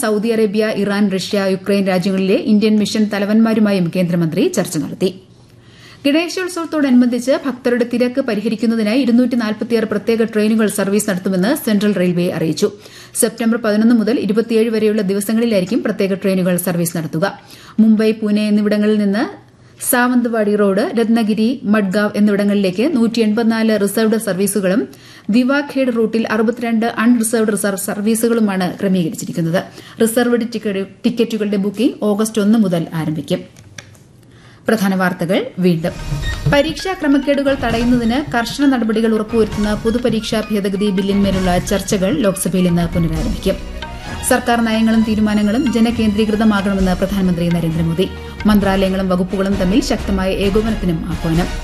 Saudi Arabia Iran Russia Ukraine രാജ്യങ്ങളിലെ Indian mission തലവന്മാരുമായും കേന്ദ്രമന്ത്രി ചർച്ച നടത്തി ഗണേശോത്സവത്തോടനുബന്ധിച്ച് ഭക്തരുടെ തിരക്ക് പരിഹരിക്കുന്നതിനായി പ്രത്യേക ട്രെയിനുകൾ സർവീസ് നടത്തുമെന്ന് സെൻട്രൽ റെയിൽവേ അറിയിച്ചു സെപ്റ്റംബർ പതിനൊന്ന് മുതൽ ഇരുപത്തിയേഴ് വരെയുള്ള ദിവസങ്ങളിലായിരിക്കും പ്രത്യേക ട്രെയിനുകൾ സർവീസ് നടത്തുക മുംബൈ പൂനെ എന്നിവിടങ്ങളിൽ നിന്ന് സാവന്ത്വാടി റോഡ് രത്നഗിരി മഡ്ഗാവ് എന്നിവിടങ്ങളിലേക്ക് റിസർവ്ഡ് സർവീസുകളും ദിവാഖേഡ് റൂട്ടിൽ അറുപത്തിരണ്ട് അൺറിസർവ്ഡ് റിസർവ് സർവീസുകളുമാണ് ക്രമീകരിച്ചിരിക്കുന്നത് റിസർവ്ഡ് ടിക്കറ്റുകളുടെ ബുക്കിംഗ് ഓഗസ്റ്റ് ഒന്ന് മുതൽ ആരംഭിക്കും പ്രധാന വാർത്തകൾ വീണ്ടും പരീക്ഷാ ക്രമക്കേടുകൾ തടയുന്നതിന് കർശന നടപടികൾ ഉറപ്പുവരുത്തുന്ന പൊതുപരീക്ഷാ ഭേദഗതി ബില്ലിന്മേലുള്ള ചർച്ചകൾ ലോക്സഭയിൽ ഇന്ന് പുനരാരംഭിക്കും സർക്കാർ നയങ്ങളും തീരുമാനങ്ങളും ജനകേന്ദ്രീകൃതമാകണമെന്ന് പ്രധാനമന്ത്രി നരേന്ദ്രമോദി മന്ത്രാലയങ്ങളും വകുപ്പുകളും തമ്മിൽ ശക്തമായ ഏകോപനത്തിനും ആഹ്വാനം